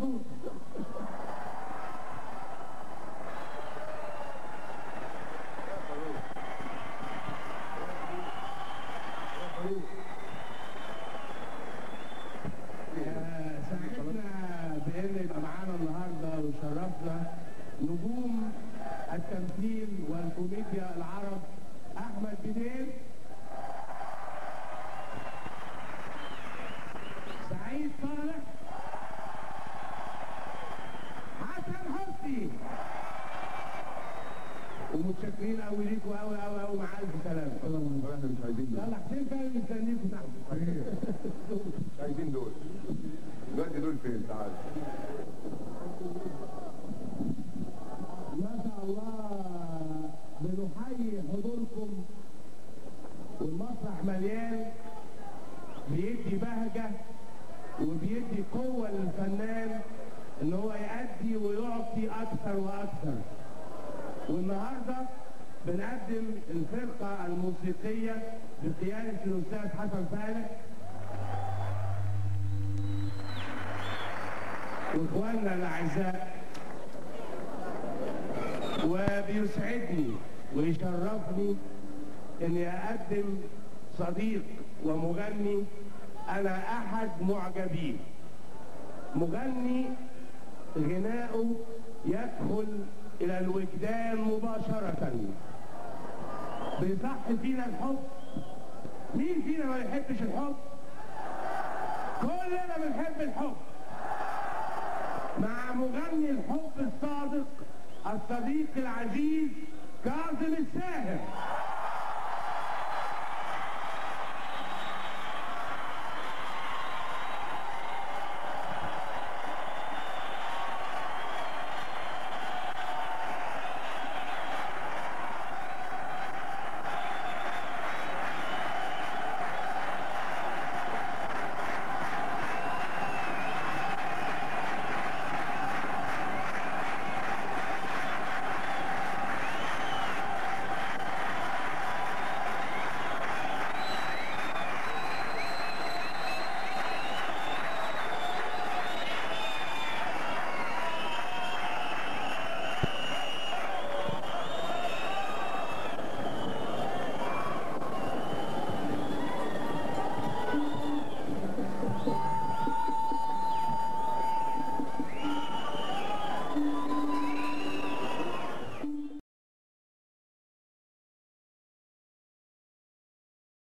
طول آه، سعدنا بان يبقى معانا النهارده وشرفنا نجوم التمثيل والكوميديا العرب احمد بدير سعيد صالح حسن حسني ومتشكرين قوي ليكوا قوي قوي قوي مع الف سلامه احنا مش عايزين دول يلا حسين فهمي مستنيكوا تحت مش عايزين دول دلوقتي دول فين تعال ما شاء الله بنحيي حضوركم والمسرح مليان بيدي بهجة وبيدي قوة للفنان ان هو يأدي ويعطي اكثر واكثر والنهاردة بنقدم الفرقة الموسيقية بقيادة الأستاذ حسن فالح واخواننا الاعزاء وبيسعدني ويشرفني اني اقدم صديق ومغني انا احد معجبيه مغني غناؤه يدخل الى الوجدان مباشرة بيصح فينا الحب مين فينا ما يحبش الحب كلنا بنحب الحب مع مغني الحب الصادق الصديق العزيز كاظم الساهر